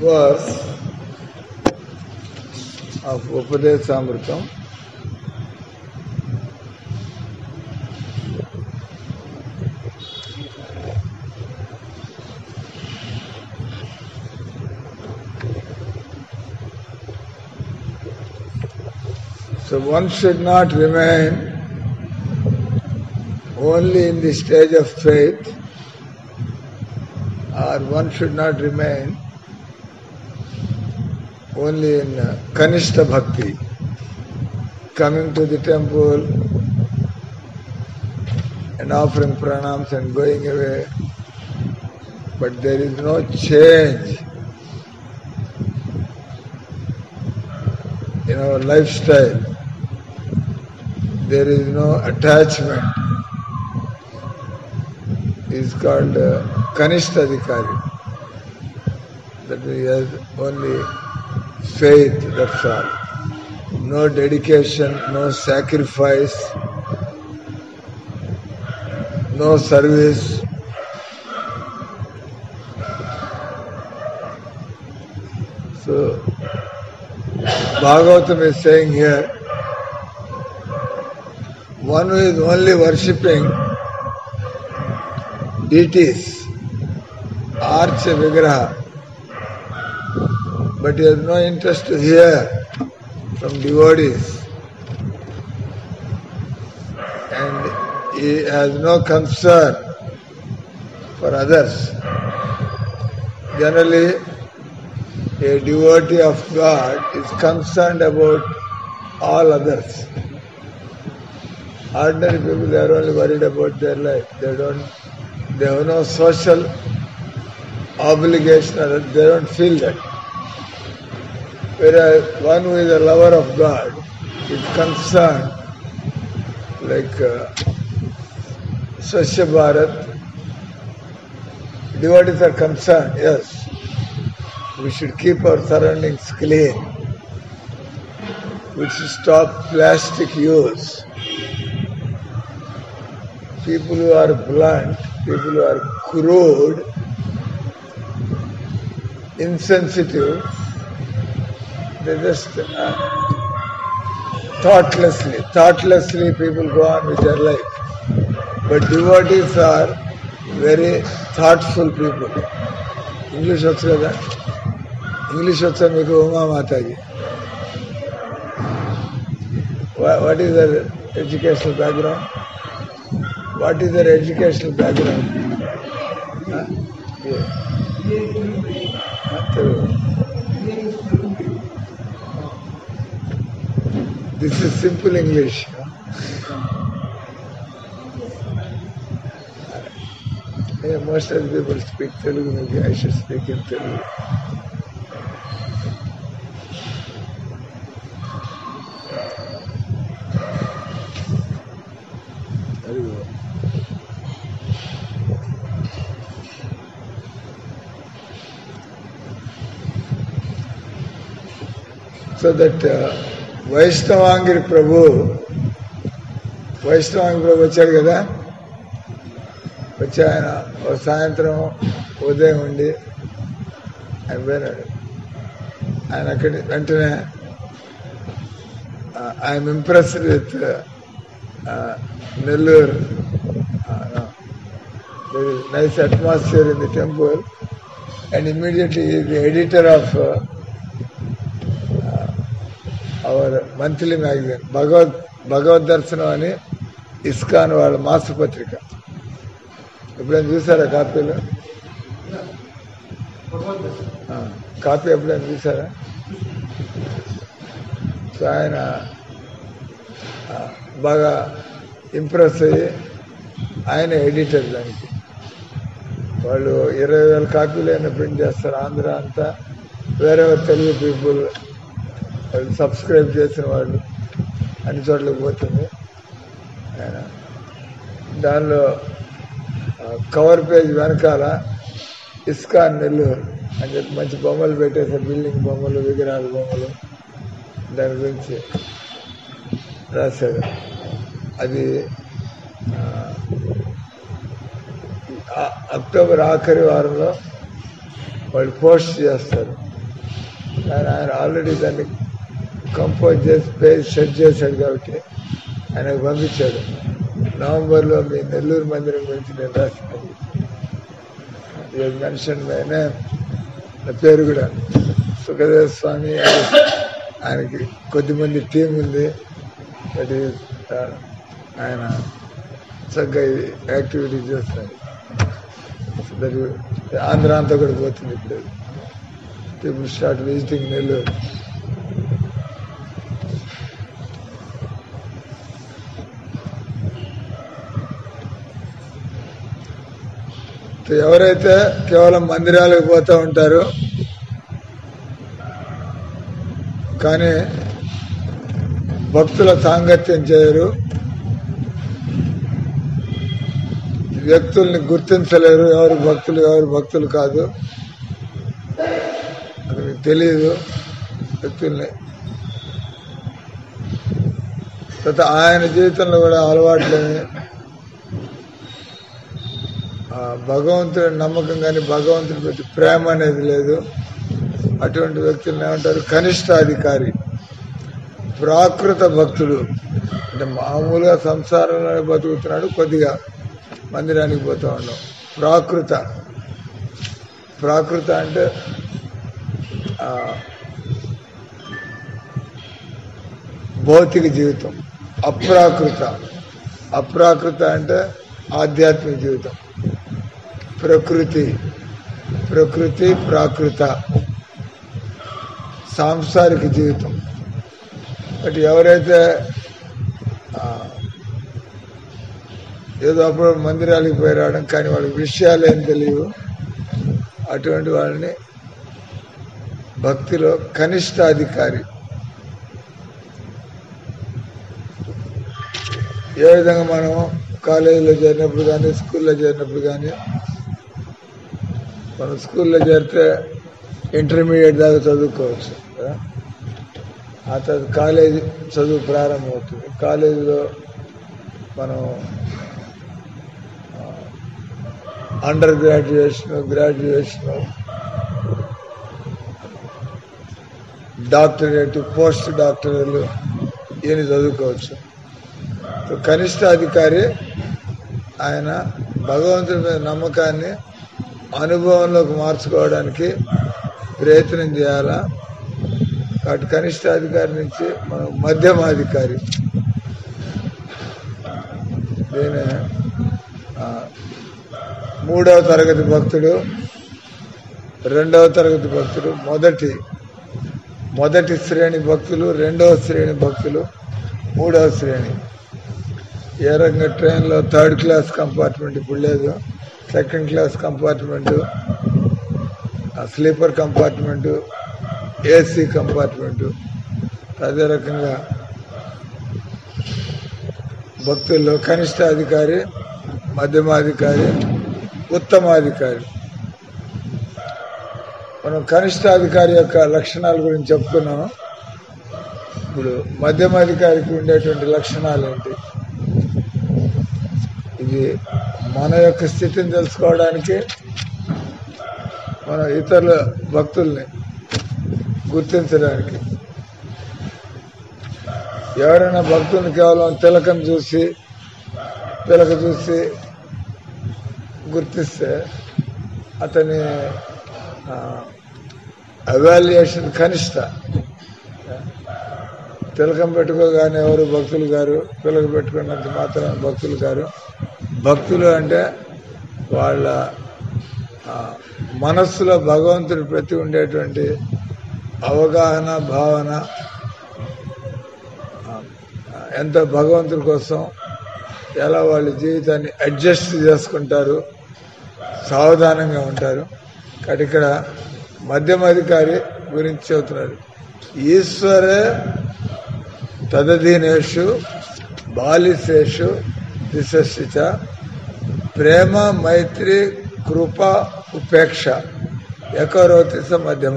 verse of Upadesamritam. So one should not remain only in the stage of faith, or one should not remain only in uh, Kanishta Bhakti, coming to the temple and offering pranams and going away. But there is no change in our lifestyle. There is no attachment. Is called uh, Kanishta Adhikari. That he has only faith, that's all. No dedication, no sacrifice, no service. So, Bhagavatam is saying here, one who is only worshipping deities, arch a vigraha, but he has no interest to hear from devotees and he has no concern for others. Generally, a devotee of God is concerned about all others. Ordinary people, they are only worried about their life. They don't, they have no social obligation, or they don't feel that. Whereas one who is a lover of God is concerned, like uh, Swachh Bharat, devotees are concerned, yes, we should keep our surroundings clean. We should stop plastic use. People who are blunt, people who are crude, insensitive, they just uh, thoughtlessly, thoughtlessly people go on with their life. But devotees are very thoughtful people. English వచ్చు కదా ఇంగ్లీష్ వచ్చా మీకు Uma Mataji what is their educational background what is their educational background Telugu This is simple English. Yeah, most of the people speak Telugu, maybe I should speak in Telugu. Telugu. So that uh, Vaishnavanghri Prabhu Vaishnavanghri Prabhu వచ్చాడు కదా వచ్చి ఆయన ఒక సాయంత్రం ఉదయం ఉండి ఆయన పోయినాడు ఆయన అక్కడి వెంటనే I'm impressed with Nellore nice atmosphere in the temple and immediately the editor of our monthly magazine Bhagavad Bhagavad దర్శనం అని ఇస్కాన్ వాళ్ళ మాసపత్రిక ఎప్పుడైనా చూసారా కాపీలు ఆ, కాపీ ఎప్పుడైనా చూసారా సో ఆయన ఆ, బాగా ఇంప్రెస్ అయ్యి ఆయన ఎడిటర్ దానికి వాళ్ళు ఇరవై వేల కాపీలు అయినా ప్రింట్ చేస్తారు ఆంధ్ర అంతా వేరే తెలుగు పీపుల్ వాళ్ళు సబ్స్క్రైబ్ చేసిన వాళ్ళు అన్ని చోట్లకి పోతుంది ఆయన దానిలో కవర్ పేజ్ వెనకాల ఇస్కాన్ నెల్లూరు అని చెప్పి మంచి బొమ్మలు పెట్టేసారు బిల్డింగ్ బొమ్మలు విగ్రహాల బొమ్మలు దాని గురించి రాశారు అది ఆ, ఆ- అక్టోబర్ ఆఖరి వారంలో వాళ్ళు పోస్ట్ చేస్తారు కానీ ఆయన ఆల్రెడీ దాన్ని కంపోజ్ చేసి పేజ్ సెట్ చేశాడు కాబట్టి ఆయనకు పంపించాడు నవంబర్లో మీ నెల్లూరు మందిరం గురించి నేను రాసినాను మెన్షన్ ఆయన నా పేరు కూడా సుఖదేవ స్వామి ఆయనకి కొద్దిమంది టీం ఉంది దట్ ఈస్ ఆయన చక్కగా యాక్టివిటీ చేస్తాడు దట్ ఆంధ్ర అంతా కూడా పోతుంది ఇప్పుడు పీపుల్ స్టార్ట్ విజిటింగ్ నెల్లూరు ఎవరైతే కేవలం మందిరాలకు పోతూ ఉంటారో కానీ భక్తుల సాంగత్యం చేయరు వ్యక్తుల్ని గుర్తించలేరు ఎవరు భక్తులు ఎవరు భక్తులు కాదు అది మీకు తెలియదు వ్యక్తుల్ని తర్వాత ఆయన జీవితంలో కూడా అలవాట్లేని ఆ భగవంతుడి నమ్మకం కానీ భగవంతుడి ప్రతి ప్రేమ అనేది లేదు అటువంటి వ్యక్తులను ఏమంటారు కనిష్టాధికారి ప్రాకృత భక్తుడు అంటే మామూలుగా సంసారంలోనే బతుకుతున్నాడు కొద్దిగా మందిరానికి పోతా ఉన్నాం ప్రాకృత ప్రాకృత అంటే ఆ, భౌతిక జీవితం అప్రాకృత అప్రాకృత అంటే ఆధ్యాత్మిక జీవితం ప్రకృతి ప్రకృతి ప్రాకృత సాంసారిక జీవితం బట్ ఎవరైతే ఆ, ఏదో అప్పుడు మందిరాలకు పోయి రావడం కానీ వాళ్ళకి విషయాలు ఏం తెలియవు అటువంటి వాళ్ళని భక్తిలో కనిష్టాధికారి ఏ విధంగా మనం కాలేజీలో చేరినప్పుడు కానీ స్కూల్లో చేరినప్పుడు కానీ మనం స్కూల్లో చేరితే ఇంటర్మీడియట్ దాకా చదువుకోవచ్చు కదా ఆ తర్వాత కాలేజీ చదువు ప్రారంభమవుతుంది కాలేజీలో మనం under graduation graduation doctorate post డాక్టరేట్లు ఇవన్నీ చదువుకోవచ్చు సో కనిష్ట అధికారి ఆయన భగవంతుడి మీద నమ్మకాన్ని అనుభవంలోకి మార్చుకోవడానికి ప్రయత్నం చేయాలా కాబట్టి కనిష్టాధికారి నుంచి మనం మధ్యమాధికారి దీని ఆ, మూడవ తరగతి భక్తుడు రెండవ తరగతి భక్తుడు మొదటి మొదటి శ్రేణి భక్తులు రెండవ శ్రేణి భక్తులు మూడవ శ్రేణి ఏ రకంగా ట్రైన్లో థర్డ్ క్లాస్ కంపార్ట్మెంట్ ఇప్పుడు లేదు second class compartment sleeper compartment AC compartment అదే రకంగా భక్తుల్లో కనిష్ట అధికారి మధ్యమాధికారి ఉత్తమాధికారి మనం కనిష్టాధికారి యొక్క లక్షణాల గురించి చెప్పుకున్నాం ఇప్పుడు మధ్యమాధికారికి ఉండేటువంటి లక్షణాలు ఏంటి ఇది మన యొక్క స్థితిని తెలుసుకోవడానికి మన ఇతరుల భక్తుల్ని గుర్తించడానికి ఎవరైనా భక్తుల్ని కేవలం తిలకం చూసి తిలక చూసి గుర్తిస్తే అతని అవాల్యుయేషన్ కనిష్ట తిలకం పెట్టుకోగానే ఎవరు భక్తులు గారు పిలక పెట్టుకున్నంత మాత్రం భక్తులు గారు భక్తులు అంటే వాళ్ళ ఆ, మనస్సులో భగవంతుడి ప్రతి ఉండేటువంటి అవగాహన భావన ఆ, ఎంత భగవంతుడి కోసం ఎలా వాళ్ళ జీవితాన్ని అడ్జస్ట్ చేసుకుంటారు సావధానంగా ఉంటారు కాబట్టి ఇక్కడ మధ్యమాధికారి గురించి చెబుతున్నారు ఈశ్వరే తదధీనేషు బాలిసేషు దిశశ్చ ప్రేమ మైత్రి కృప ఉపేక్ష ఎకరోతి స మధ్యమ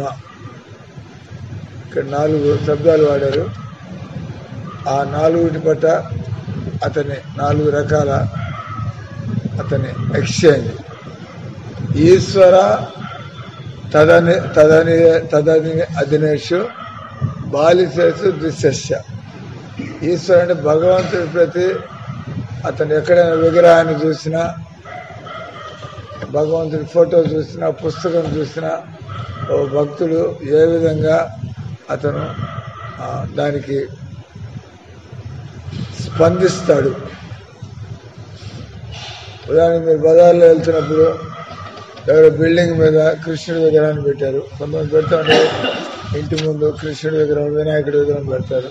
ఇక్కడ నాలుగు శబ్దాలు వాడారు ఆ నాలుగుటి పట్ల అతని నాలుగు రకాల అతని ఎక్స్చేంజ్ ఈశ్వర తదని తదని తదని అధినేషు బాలిసేసు దుశ్శస్య ఈశ్వరుడు అంటే భగవంతుడి ప్రతి అతను ఎక్కడైనా విగ్రహాన్ని చూసినా భగవంతుడి ఫోటో చూసినా పుస్తకం చూసినా ఓ భక్తుడు ఏ విధంగా అతను ఆ, దానికి స్పందిస్తాడు ఉదాహరణకి మీరు బజార్లో వెళ్తున్నప్పుడు ఎవరో బిల్డింగ్ మీద కృష్ణుడి విగ్రహాన్ని పెట్టారు కొంతమంది పెడతా ఉంటారు ఇంటి ముందు కృష్ణుడి విగ్రహం వినాయకుడి విగ్రహం పెడతారు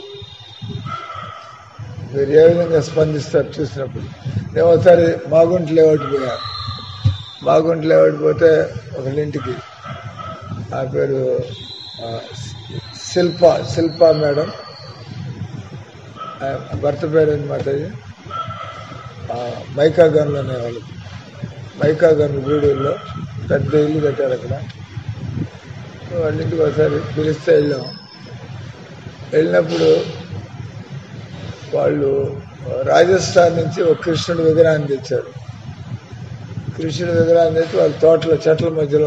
మీరు ఏ విధంగా స్పందిస్తారు చూసినప్పుడు నేను ఒకసారి మాగుంట లేఅవుట్ పోయా మాగుంట లేఅవుట్ పోతే ఒకళ్ళ ఇంటికి ఆ పేరు ఆ, శిల్ప శిల్ప మేడం ఆ భర్త పేరు ఏంటి మాతాజీ ఆ, మైకా గన్లు అనేవాళ్ళు మైకా గన్లు గూడూరులో పెద్ద ఇల్లు కట్టారు అక్కడ వాళ్ళ ఇంటికి ఒకసారి పిలిస్తే వెళ్ళాం వెళ్ళినప్పుడు వాళ్ళు రాజస్థాన్ నుంచి ఒక కృష్ణుడి విగ్రహాన్ని తెచ్చారు కృష్ణుడి విగ్రహాన్ని తెచ్చి వాళ్ళ తోటలో చెట్ల మధ్యలో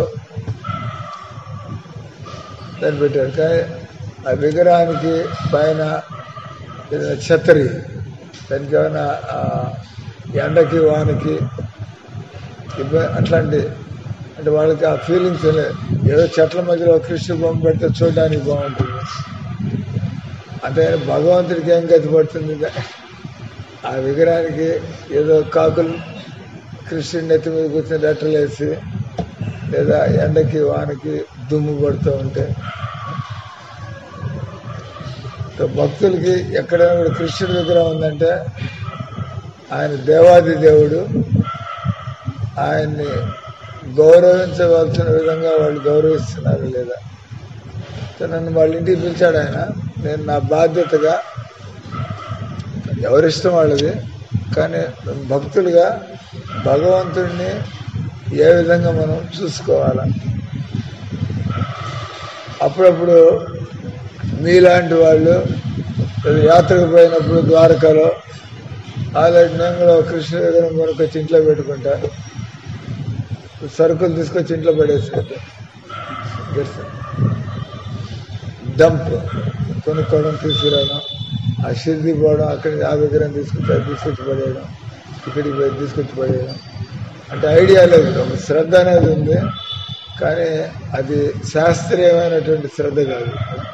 దాన్ని పెట్టారు కానీ ఆ విగ్రహానికి పైన ఏదైనా ఛత్రి దానికి ఏమైనా ఆ, ఎండకి వానకి ఇబ్బంది అట్లాంటి అంటే వాళ్ళకి ఆ ఫీలింగ్స్ ఏదో చెట్ల మధ్యలో కృష్ణ బొమ్మ పెడితే చూడడానికి బాగుంటుంది అంటే భగవంతుడికి ఏం గతి పడుతుంది ఇక? ఆ విగ్రహానికి ఏదో కాకులు కృష్ణుడి నెత్తి మీద కూర్చొని రెట్టలేసి లేదా ఎండకి వానకి దుమ్ము పడుతూ ఉంటే ఇక భక్తులకి ఎక్కడైనా కూడా కృష్ణుడి విగ్రహం ఉందంటే ఆయన దేవాది దేవుడు ఆయన్ని గౌరవించవలసిన విధంగా వాళ్ళు గౌరవిస్తున్నారు లేదా సో నన్ను వాళ్ళ ఇంటికి పిలిచాడు ఆయన నేను నా బాధ్యతగా ఎవరిష్టం వాళ్ళది కానీ భక్తులుగా భగవంతుడిని ఏ విధంగా మనం చూసుకోవాలా అప్పుడప్పుడు మీలాంటి వాళ్ళు ఏదో యాత్రకు పోయినప్పుడు ద్వారకలో ఆల్రెడీ నేను కూడా ఒక కృష్ణ విగ్రహం కొనుక్కొచ్చి ఇంట్లో పెట్టుకుంటా సరుకులు తీసుకొచ్చి ఇంట్లో పడేసుకుంటా డంప్ కొనుక్కోవడం తీసుకురావడం ఆ షిర్ది పోవడం అక్కడి నుంచి ఆ విగ్రహం తీసుకొచ్చి అది తీసుకొచ్చి పడేయడం ఇక్కడికి పోయి తీసుకొచ్చి పడేయడం అంటే ఐడియా లేదు ఒక శ్రద్ధ అనేది ఉంది కానీ అది శాస్త్రీయమైనటువంటి శ్రద్ధ కాదు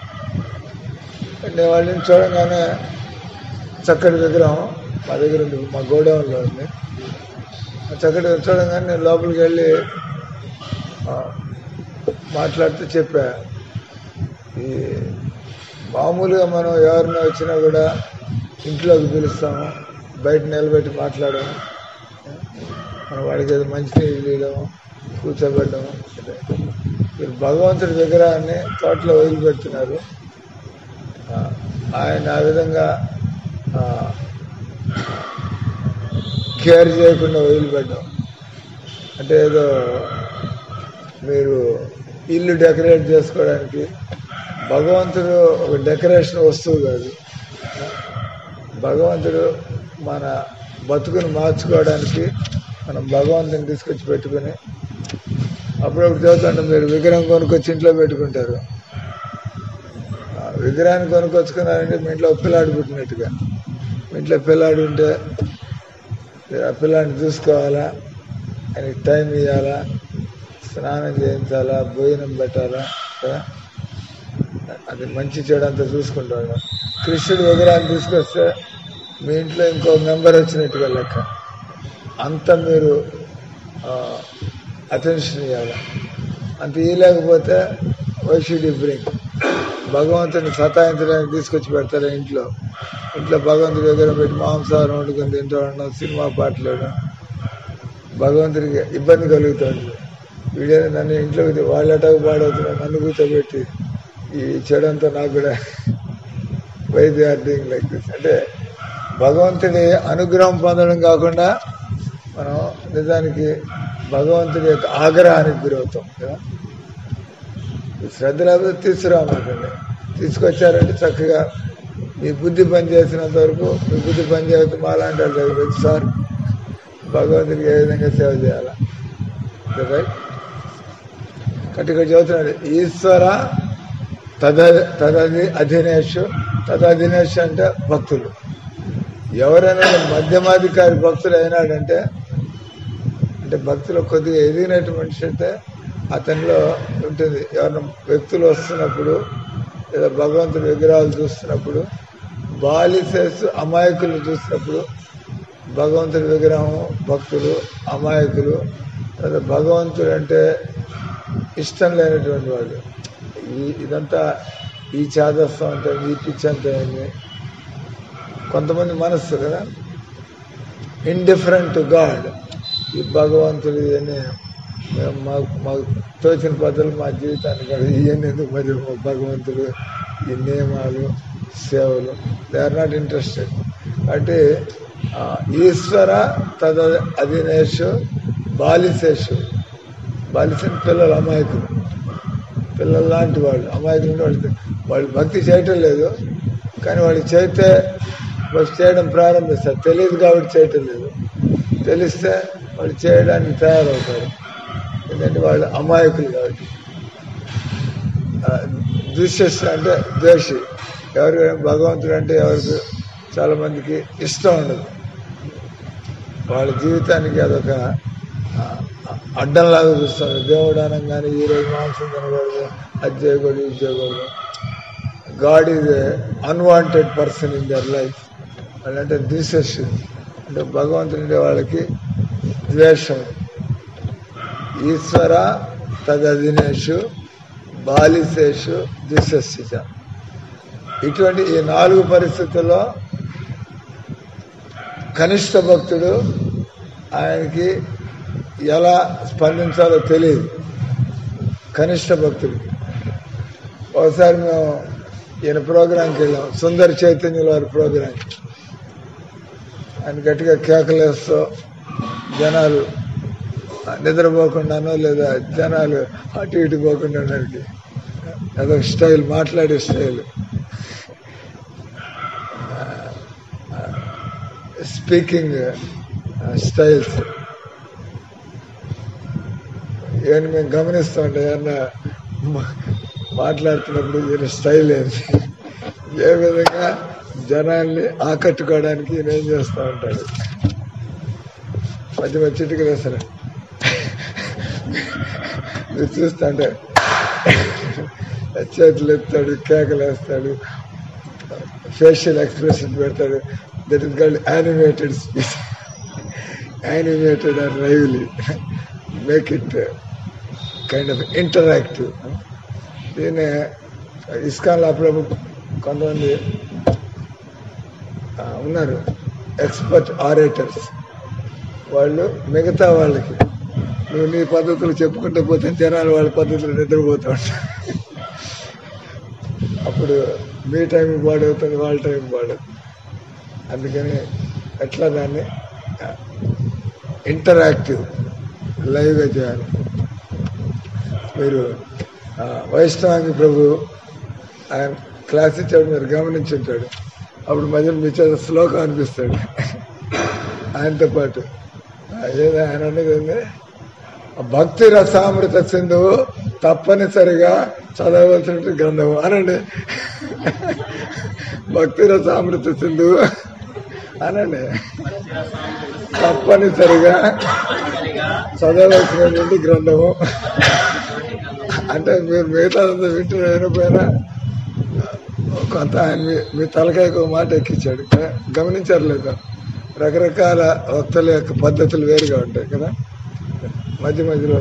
నేను వాళ్ళని చూడంగానే చక్కటి విగ్రహం మా దగ్గర ఉంది మా గోడౌన్లో ఉంది ఆ చక్కటి చూడంగానే నేను లోపలికి వెళ్ళి ఆ, మాట్లాడుతూ చెప్పా ఈ మామూలుగా మనం ఎవరిని వచ్చినా కూడా ఇంట్లోకి పిలుస్తాము బయట నిలబెట్టి మాట్లాడము మనం వాడికి ఏదో మంచినీళ్ళు ఇవ్వడము కూర్చోబెట్టడము అంటే మీరు భగవంతుడి విగ్రహాన్ని తోటలో వదిలిపెడుతున్నారు ఆ, ఆయన ఆ విధంగా ఆ, కేర్ చేయకుండా వదిలిపెట్టడం అంటే ఏదో మీరు ఇల్లు డెకరేట్ చేసుకోవడానికి భగవంతుడు ఒక డెకరేషన్ వస్తువు కాదు భగవంతుడు మన బతుకుని మార్చుకోవడానికి మనం భగవంతుని తీసుకొచ్చి పెట్టుకుని అప్పుడప్పుడు చదువుతుంటే మీరు విగ్రహం కొనుక్కొచ్చి ఇంట్లో పెట్టుకుంటారు ఆ విగ్రహాన్ని కొనుక్కొచ్చుకున్నారంటే మీ ఇంట్లో ఒక పిల్లాడు పుట్టినట్టుగా మీ ఇంట్లో పిల్లాడు ఉంటే మీరు ఆ పిల్లాడిని చూసుకోవాలా ఆయనకి టైం ఇవ్వాలా స్నానం చేయించాలా భోజనం పెట్టాలా కదా అది మంచి చెడు అంతా చూసుకుంటాడు కృష్ణుడు విగ్రహాన్ని తీసుకొస్తే మీ ఇంట్లో ఇంకో మెంబర్ వచ్చినట్టుగా లెక్క అంత మీరు అటెన్షన్ ఇవ్వాలి అంత ఇవ్వలేకపోతే వై షుడ్ యూ బ్రింగ్ భగవంతుని సతాయించడానికి తీసుకొచ్చి పెడతారు ఇంట్లో ఇంట్లో భగవంతుడి దగ్గర పెట్టి మాంసాహారం వండుకొని తింటూ ఉండడం సినిమా పాటలు వేయడం భగవంతుడికి ఇబ్బంది కలుగుతుంది వీడియో నన్ను ఇంట్లోకి తీ- వాళ్ళ అటాకు పాడవుతున్నారు నన్ను కూర్చోబెట్టి ఈ చెడంతా నాకు కూడా why they are doing like this అంటే భగవంతుడి అనుగ్రహం పొందడం కాకుండా మనం నిజానికి భగవంతుడి యొక్క ఆగ్రహానికి గురవుతాం కదా ఈ శ్రద్ధ లేకపోతే తీసుకురామాకండి తీసుకొచ్చారంటే చక్కగా మీ బుద్ధి పని చేసినంత వరకు మీ బుద్ధి పని చేయకపోతే మాలాంటి వాళ్ళు దగ్గరికి వచ్చి సార్ భగవంతుడికి ఏ విధంగా సేవ చేయాలా రైట్ కటిక చదువుతున్నాడు ఈశ్వర తద తదది అధినేషు తదధినేషు అంటే భక్తులు ఎవరైనా మధ్యమాధికారి భక్తులు అయినాడంటే అంటే భక్తులు కొద్దిగా ఎదిగినట్టు మనిషి అయితే అతనిలో ఉంటుంది ఎవరైనా వ్యక్తులు వస్తున్నప్పుడు లేదా భగవంతుడి విగ్రహాలు చూస్తున్నప్పుడు బాలిసేస్ అమాయకులు చూసినప్పుడు భగవంతుడి విగ్రహం భక్తులు అమాయకులు లేదా భగవంతుడు అంటే ఇష్టం లేనటువంటి వాడు ఈ ఇదంతా ఈ చాదస్తం అంటే ఈ పిచ్చి అంతా ఏంది కొంతమంది మనస్సు కదా ఇండిఫరెంట్ టు గాడ్ ఈ భగవంతుడు ఇవన్నీ మేము మాకు మాకు తోచిన పద్ధతులు మా జీవితానికి కాదు ఇవన్నీ ఎందుకు మరి భగవంతుడు ఈ నియమాలు సేవలు దే ఆర్ నాట్ ఇంట్రెస్టెడ్ కాబట్టి ఆ, ఈశ్వర తద అధినేషు బాలిసేషు బాలిసిన పిల్లలు అమాయకులు పిల్లలు లాంటి వాళ్ళు అమాయకులు అంటే వాళ్ళు వాళ్ళు భక్తి చేయటం లేదు కానీ వాళ్ళు చేస్తే వాళ్ళు చేయడం ప్రారంభిస్తారు తెలియదు కాబట్టి చేయటం లేదు తెలిస్తే వాళ్ళు చేయడానికి తయారవుతారు ఎందుకంటే వాళ్ళు అమాయకులు కాబట్టి ఆ, దుశ్శస్ అంటే ద్వేషి ఎవరు భగవంతుడు అంటే ఎవరికి చాలా మందికి ఇష్టం ఉండదు వాళ్ళ జీవితానికి అదొక ఆ, అడ్డంలాగా చూస్తారు దేవుడు అనగానే ఈ రోజు మాంసం తినకూడదు అది చేయకూడదు ఇది చేయకూడదు God is unwanted person in their life వాళ్ళంటే దిశస్ అంటే భగవంతుని అంటే వాళ్ళకి ద్వేషం ఈశ్వర తదధినేషు బాలిసేషు దిశస్సిచ ఇటువంటి ఈ నాలుగు పరిస్థితుల్లో కనిష్ట భక్తుడు ఆయనకి ఎలా స్పందించాలో తెలియదు కనిష్ట భక్తుడు ఒకసారి మేము ఈయన ప్రోగ్రాంకి వెళ్ళాం సుందర చైతన్యుల వారి ప్రోగ్రాంకి ఆయన గట్టిగా కేకలేస్తూ జనాలు నిద్రపోకుండానో లేదా జనాలు అటు ఇటు పోకుండా ఉండడానికి అదొక స్టైల్ మాట్లాడే స్టైల్ స్పీకింగ్ స్టైల్స్ ఇవన్నీ మేము గమనిస్తూ ఉంటాం ఏమన్నా మా- మాట్లాడుతున్నప్పుడు ఈయన స్టైల్ ఏంటి ఏ విధంగా జనాల్ని ఆకట్టుకోవడానికి ఈయన ఏం చేస్తూ ఉంటాడు మధ్య మధ్య చిటికలు వేస్తారు మీరు చూస్తుంటే చేతులు ఎత్తాడు కేకలు వేస్తాడు ఫేషియల్ ఎక్స్ప్రెషన్ పెడతాడు that is called animated speech animated or lively make it kind of interactive దీన్ని ఇస్కాన్లో అప్పుడప్పుడు కొంతమంది ఆ, ఉన్నారు ఎక్స్పర్ట్ ఆరేటర్స్ వాళ్ళు మిగతా వాళ్ళకి నువ్వు నీ పద్ధతులు చెప్పుకుంటూ పోతే జనాలు వాళ్ళ పద్ధతులు నిద్రపోతూ ఉంటారు అప్పుడు మీ టైం పాడవుతుంది వాళ్ళ టైం పాడదు అందుకని ఎట్లా దాన్ని ఇంటరాక్టివ్ లైవ్గా చేయాలి మీరు ఆ, వైష్ణవాంగి ప్రభు ఆయన క్లాస్ ఇచ్చాడు మీరు గమనించి ఉంటాడు అప్పుడు మధ్యలో మీ చేత శ్లోకం అనిపిస్తాడు ఆయనతో పాటు ఆ, ఏదో ఆయన అనేది ఏంది ఆ భక్తి రసామృత సింధువు తప్పనిసరిగా చదవలసిన గ్రంథము అనండి భక్తి రసామృత సింధువు అనండి తప్పనిసరిగా చదవలసినటువంటి గ్రంథము అంటే మీరు మిగతా వింటున్న వినపోయినా కొంత ఆయన మీ- మీ తలకాయకు ఒక మాట ఎక్కించాడు గమనించారు లేదా రకరకాల వక్తల యొక్క పద్ధతులు వేరుగా ఉంటాయి కదా మధ్య మధ్యలో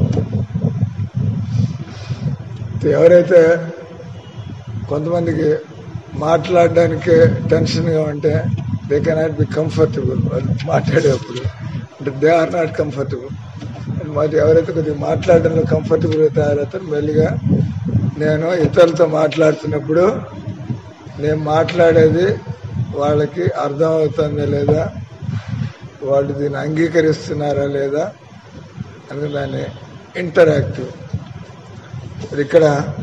ఎవరైతే కొంతమందికి మాట్లాడడానికి టెన్షన్గా ఉంటే దే కెనాట్ బి కంఫర్టబుల్ వాళ్ళు మాట్లాడేటప్పుడు అంటే దే ఆర్ నాట్ కంఫర్టబుల్ మరి ఎవరైతే కొద్దిగా మాట్లాడడంలో కంఫర్టబుల్ తయారవుతారో మెల్లిగా నేను ఇతరులతో మాట్లాడుతున్నప్పుడు నేను మాట్లాడేది వాళ్ళకి అర్థం అవుతుందా లేదా వాళ్ళు దీన్ని అంగీకరిస్తున్నారా లేదా అని దాన్ని ఇంటరాక్టివ్ ఇక్కడ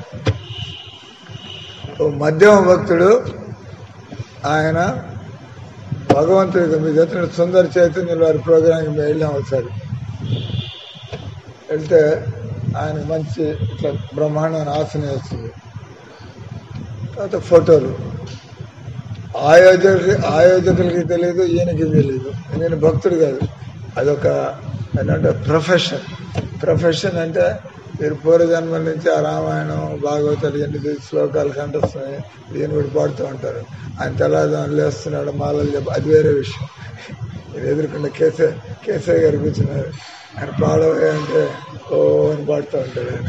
ఓ మధ్యమ భక్తుడు ఆయన భగవంతుడికి మీ దగ్గర సుందర చైతన్యుల వారి ప్రోగ్రాంకి మేము వెళ్ళాం ఒకసారి వెళ్తే ఆయన మంచి ఇట్లా బ్రహ్మాండమైన ఆసనం వేస్తుంది తర్వాత ఫోటోలు ఆయోజకులకి ఆయోజకులకి తెలియదు ఈయనకి తెలియదు నేను భక్తుడు కాదు అదొక ఏంటంటే ప్రొఫెషన్ ప్రొఫెషన్ అంటే మీరు పూర్వజన్మల నుంచి ఆ రామాయణం భాగవతాలు ఎన్ని శ్లోకాలు కంటొస్తున్నాయి ఈయన కూడా పాడుతూ ఉంటారు ఆయన తెల్లవారుజామున లేస్తున్నాడు మాలలు చెప్ప అది వేరే విషయం ఇది ఎదుర్కొన్న కేసే కేసే గారు కూర్చున్నారు ఆయన పాడవే అంటే ఓ అని పాడుతూ ఉంటాడు ఆయన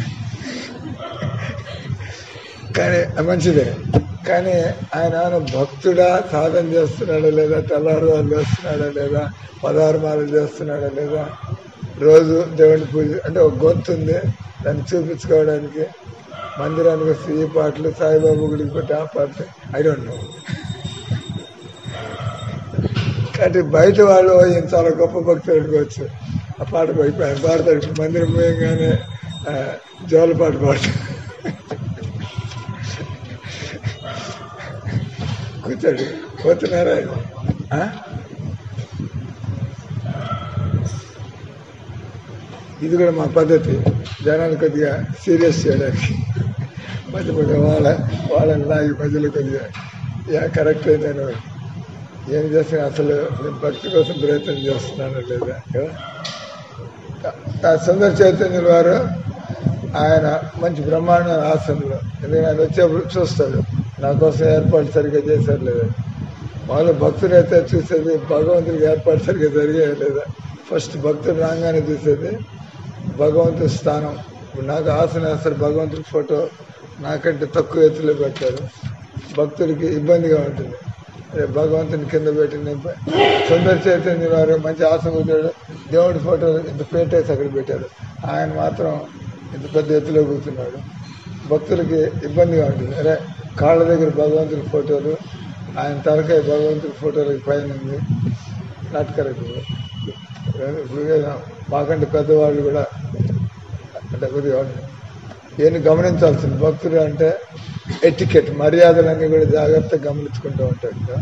కానీ మంచిదే కానీ ఆయన ఏమైనా భక్తుడా సాధన చేస్తున్నాడా లేదా తెల్లారు వాళ్ళు చేస్తున్నాడా లేదా పదహారు మాలలు చేస్తున్నాడా లేదా రోజు దేవుని పూజ అంటే ఒక గొంతు ఉంది దాన్ని చూపించుకోవడానికి మందిరానికి వస్తే ఈ పాటలు సాయిబాబు గుడికి పెట్టి ఆ పాటలు ఐ డోంట్ నో కాబట్టి బయట వాళ్ళు ఈయన చాలా గొప్ప భక్తులు అనుకోవచ్చు ఆ పాట పోయి ఆయన పాడతాడు ఇప్పుడు మందిరం పోయంగానే జోల పాట పాడతాడు కూర్చోడు పోతున్నారా ఆ? ఇది కూడా మా పద్ధతి జనాన్ని కొద్దిగా సీరియస్ చేయడానికి మధ్య మధ్య వాళ్ళ వాళ్ళని లాగి మధ్యలో కొద్దిగా యా కరెక్ట్ నేను ఏం చేస్తున్నా అసలు నేను భక్తి కోసం ప్రయత్నం చేస్తున్నాను లేదా కదా ఆ సుందర చైతన్యుల వారు ఆయన మంచి బ్రహ్మాండ ఆసనలో ఎందుకంటే ఆయన వచ్చేప్పుడు చూస్తాడు నా కోసం ఏర్పాటు సరిగ్గా చేశారు లేదా వాళ్ళు భక్తులైతే చూసేది భగవంతుడికి ఏర్పాటు సరిగ్గా జరిగాయి లేదా ఫస్ట్ భక్తుడు రాగానే చూసేది భగవంతుడి స్థానం ఇప్పుడు నాకు ఆసన వేస్తారు భగవంతుడి ఫోటో నాకంటే తక్కువ ఎత్తులో పెట్టారు భక్తుడికి ఇబ్బందిగా ఉంటుంది అదే భగవంతుని కింద పెట్టి నింప సుందర చైతన్య వారు మంచి ఆసన కూర్చోడు దేవుడి ఫోటో ఇంత పేటేసి అక్కడ పెట్టారు ఆయన మాత్రం ఇంత పెద్ద ఎత్తులో కూర్చున్నాడు భక్తులకి ఇబ్బందిగా ఉంటుంది అరే కాళ్ళ దగ్గర భగవంతుడి ఫోటోలు ఆయన తలకాయ భగవంతుడి ఫోటోలకి పైన ఉంది నాట్ కరెక్ట్ ఇప్పుడు ఏదో మాకంటే పెద్దవాళ్ళు కూడా అంటే కొద్దిగా ఏమి గమనించాల్సింది భక్తులు అంటే ఎటికెట్ మర్యాదలన్నీ కూడా జాగ్రత్తగా గమనించుకుంటూ ఉంటాడు కదా.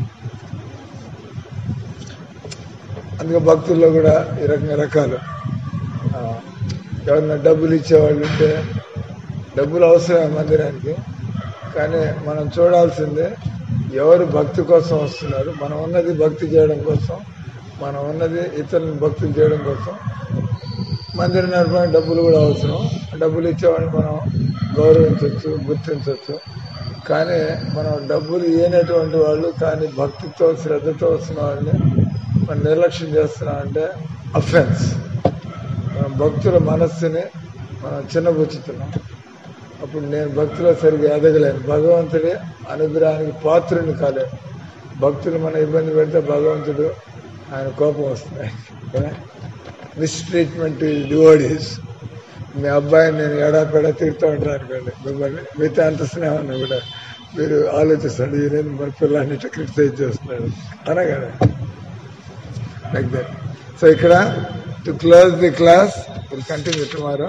అందుకే భక్తుల్లో కూడా ఈ రకంగా రకాలు ఆ, ఎవరన్నా డబ్బులు ఇచ్చేవాళ్ళు ఉంటే డబ్బులు అవసరమే మందిరానికి కానీ మనం చూడాల్సిందే ఎవరు భక్తి కోసం వస్తున్నారు మనం ఉన్నది భక్తి చేయడం కోసం మనం ఉన్నది ఇతరులను భక్తులు చేయడం కోసం మందిరం నడపడానికి డబ్బులు కూడా అవసరం డబ్బులు ఇచ్చేవాడిని మనం గౌరవించవచ్చు గుర్తించవచ్చు కానీ మనం డబ్బులు ఇవ్వనటువంటి వాళ్ళు కానీ భక్తితో శ్రద్ధతో వస్తున్న వాళ్ళని మనం నిర్లక్ష్యం చేస్తున్నాం అంటే అఫెన్స్ మనం భక్తుల మనస్సుని మనం చిన్నబుచ్చుతున్నాం అప్పుడు నేను భక్తిలో సరిగ్గా ఎదగలేను భగవంతుడి అనుగ్రహానికి పాత్రుని కాలేను భక్తులు మన ఇబ్బంది పెడితే భగవంతుడు ఆయన కోపం వస్తుంది కదా మిస్ట్రీట్మెంట్ డివోడీస్ మీ అబ్బాయిని నేను ఎడాపెడా తిడుతూ ఉంటాను అనుకోండి మిమ్మల్ని మీతో అంత స్నేహం కూడా మీరు ఆలోచిస్తాడు ఈయన మన పిల్లాన్ని ఇట్లా క్రిటిసైజ్ చేస్తున్నాడు అనా కదా లైక్ దట్ సో ఇక్కడ to close the class will continue tomorrow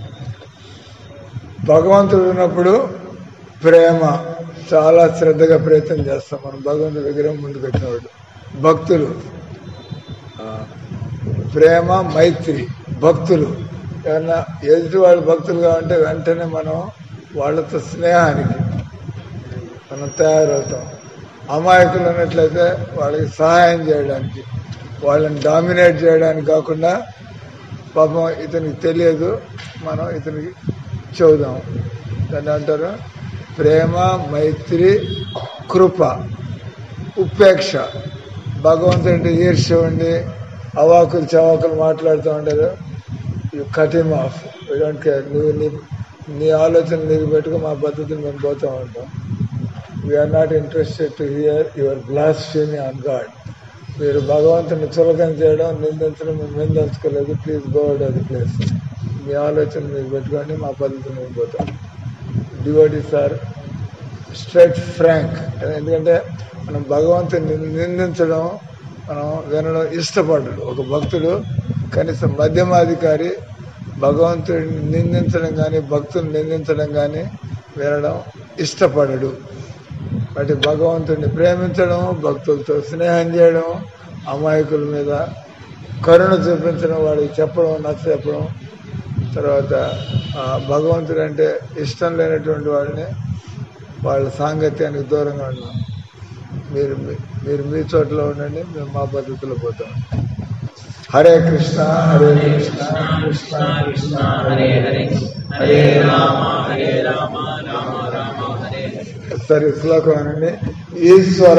భగవంతుడు ఉన్నప్పుడు ప్రేమ చాలా శ్రద్ధగా ప్రయత్నం చేస్తాం మనం భగవంతుడి విగ్రహం ముందుకు వచ్చినప్పుడు భక్తులు ఆ, ప్రేమ మైత్రి భక్తులు ఏమన్నా ఎదుటి వాళ్ళు భక్తులుగా ఉంటే వెంటనే మనం వాళ్ళతో స్నేహానికి మనం తయారవుతాం అమాయకులు ఉన్నట్లయితే వాళ్ళకి సహాయం చేయడానికి వాళ్ళని డామినేట్ చేయడానికి కాకుండా పాపం ఇతనికి తెలియదు మనం ఇతనికి చెబుదాం దాన్ని అంటారు ప్రేమ మైత్రి కృప ఉపేక్ష భగవంతుడి ఈర్ష్య ఉండి అవాకులు చవాకులు మాట్లాడుతూ ఉంటారు you cut him off we don't care నువ్వు నీ నీ ఆలోచన నీకు పెట్టుకో మా పద్ధతిని మేము పోతూ ఉంటాం we are not interested to hear your blasphemy on God మీరు భగవంతుని చులకన చేయడం నిందించడం మేము నిందించుకోలేదు ప్లీజ్ గో అవుట్ అది ప్లేస్ మీ ఆలోచన మీరు పెట్టుకోండి మా పద్ధతిని మేము పోతాం డివోటీస్ ఆర్ స్ట్రైట్ ఫ్రాంక్ ఎందుకంటే మనం భగవంతుని నిందించడం మనం వినడం ఇష్టపడడు ఒక భక్తుడు కనీసం మధ్యమాధికారి భగవంతుడిని నిందించడం కానీ భక్తుని నిందించడం కానీ వినడం ఇష్టపడడు బట్ భగవంతుడిని ప్రేమించడం భక్తులతో స్నేహం చేయడం అమాయకుల మీద కరుణ చూపించడం వాడికి చెప్పడం నచ్చ చెప్పడం తర్వాత ఆ, భగవంతుడు అంటే ఇష్టం లేనటువంటి వాళ్ళని వాళ్ళ సాంగత్యానికి దూరంగా ఉన్నాం మీరు మీ- మీరు మీ చోట్ల ఉండండి మేము మా పద్ధతిలో పోతాం హరే కృష్ణ హరే కృష్ణ కృష్ణ కృష్ణ హరే హరే హరే రామ హరే రామ రామ రామ హరే హరే సరే శ్లోకం అనండి ఈశ్వర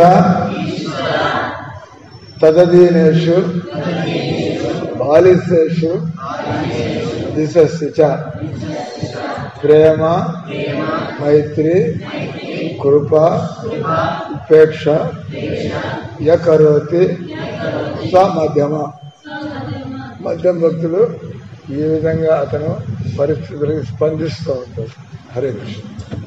తదధీనేషు బాలిసేషు దిశస్సు చ ప్రేమ మైత్రి కృప ఉపేక్ష యకరోతి స మధ్యమ మధ్యం భక్తులు ఈ విధంగా అతను పరిస్థితులకు స్పందిస్తూ ఉంటాడు హరే కృష్ణ